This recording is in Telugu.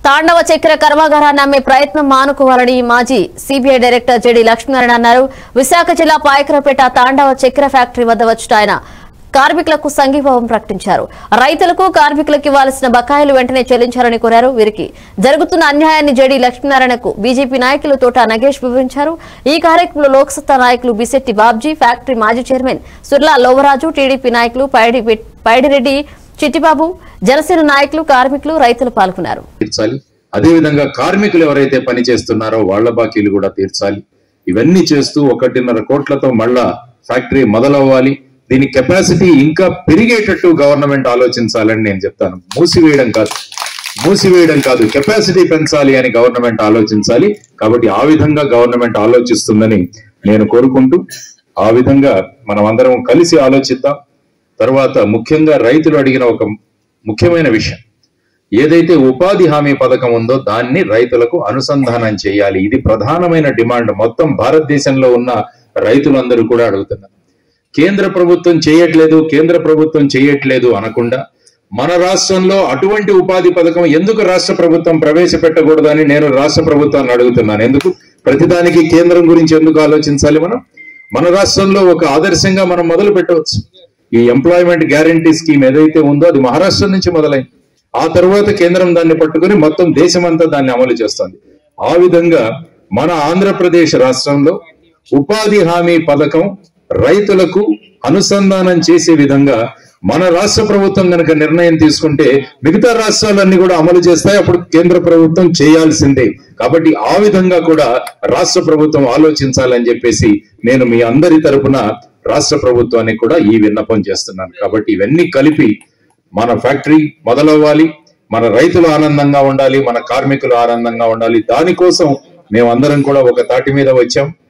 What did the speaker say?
తాండవ చక్కెర కర్మాగారాన్ని అమ్మే ప్రయత్నం మానుకోవాలని మాజీ సిబిఐ డైరెక్టర్ జెడి లక్ష్మీనారాయణ అన్నారు విశాఖ జిల్లా పాయకరపేట తాండవ చక్కెర ఫ్యాక్టరీ వద్ద వచ్చిన ఆయన కార్మికులకు సంఘీభావం ప్రకటించారు రైతులకు కార్మికులకు ఇవ్వాల్సిన బకాయిలు వెంటనే చెల్లించాలని కోరారు వీరికి జరుగుతున్న అన్యాయాన్ని జెడి లక్ష్మీనారాయణకు బీజేపీ నాయకులు తోట నగేష్ వివరించారు ఈ కార్యక్రమంలో లోక్సత్తా నాయకులు బిశెట్టి బాబ్జీ ఫ్యాక్టరీ మాజీ చైర్మన్ సుర్లా లోవరాజు టీడీపీ నాయకులు పైడి పైడిరెడ్డి చిట్టిబాబు జనసేన నాయకులు కార్మికులు రైతులు పాల్గొన్నారు తీర్చాలి అదేవిధంగా కార్మికులు ఎవరైతే పని చేస్తున్నారో వాళ్ళ బాకీలు కూడా తీర్చాలి ఇవన్నీ చేస్తూ ఒకటిన్నర కోట్లతో మళ్ళా ఫ్యాక్టరీ మొదలవ్వాలి దీని కెపాసిటీ ఇంకా పెరిగేటట్టు గవర్నమెంట్ ఆలోచించాలని నేను చెప్తాను మూసివేయడం కాదు మూసివేయడం కాదు కెపాసిటీ పెంచాలి అని గవర్నమెంట్ ఆలోచించాలి కాబట్టి ఆ విధంగా గవర్నమెంట్ ఆలోచిస్తుందని నేను కోరుకుంటూ ఆ విధంగా మనం అందరం కలిసి ఆలోచిద్దాం తర్వాత ముఖ్యంగా రైతులు అడిగిన ఒక ముఖ్యమైన విషయం ఏదైతే ఉపాధి హామీ పథకం ఉందో దాన్ని రైతులకు అనుసంధానం చేయాలి ఇది ప్రధానమైన డిమాండ్ మొత్తం భారతదేశంలో ఉన్న రైతులందరూ కూడా అడుగుతున్నారు కేంద్ర ప్రభుత్వం చేయట్లేదు కేంద్ర ప్రభుత్వం చేయట్లేదు అనకుండా మన రాష్ట్రంలో అటువంటి ఉపాధి పథకం ఎందుకు రాష్ట్ర ప్రభుత్వం ప్రవేశపెట్టకూడదని నేను రాష్ట్ర ప్రభుత్వాన్ని అడుగుతున్నాను ఎందుకు ప్రతిదానికి కేంద్రం గురించి ఎందుకు ఆలోచించాలి మనం మన రాష్ట్రంలో ఒక ఆదర్శంగా మనం మొదలు పెట్టవచ్చు ఈ ఎంప్లాయ్మెంట్ గ్యారంటీ స్కీమ్ ఏదైతే ఉందో అది మహారాష్ట్ర నుంచి మొదలైంది ఆ తర్వాత కేంద్రం దాన్ని పట్టుకొని మొత్తం దేశమంతా దాన్ని అమలు చేస్తుంది ఆ విధంగా మన ఆంధ్రప్రదేశ్ రాష్ట్రంలో ఉపాధి హామీ పథకం రైతులకు అనుసంధానం చేసే విధంగా మన రాష్ట్ర ప్రభుత్వం కనుక నిర్ణయం తీసుకుంటే మిగతా రాష్ట్రాలన్నీ కూడా అమలు చేస్తాయి అప్పుడు కేంద్ర ప్రభుత్వం చేయాల్సిందే కాబట్టి ఆ విధంగా కూడా రాష్ట్ర ప్రభుత్వం ఆలోచించాలని చెప్పేసి నేను మీ అందరి తరపున రాష్ట్ర ప్రభుత్వానికి కూడా ఈ విన్నపం చేస్తున్నాను కాబట్టి ఇవన్నీ కలిపి మన ఫ్యాక్టరీ మొదలవ్వాలి మన రైతులు ఆనందంగా ఉండాలి మన కార్మికులు ఆనందంగా ఉండాలి దానికోసం మేమందరం కూడా ఒక తాటి మీద వచ్చాం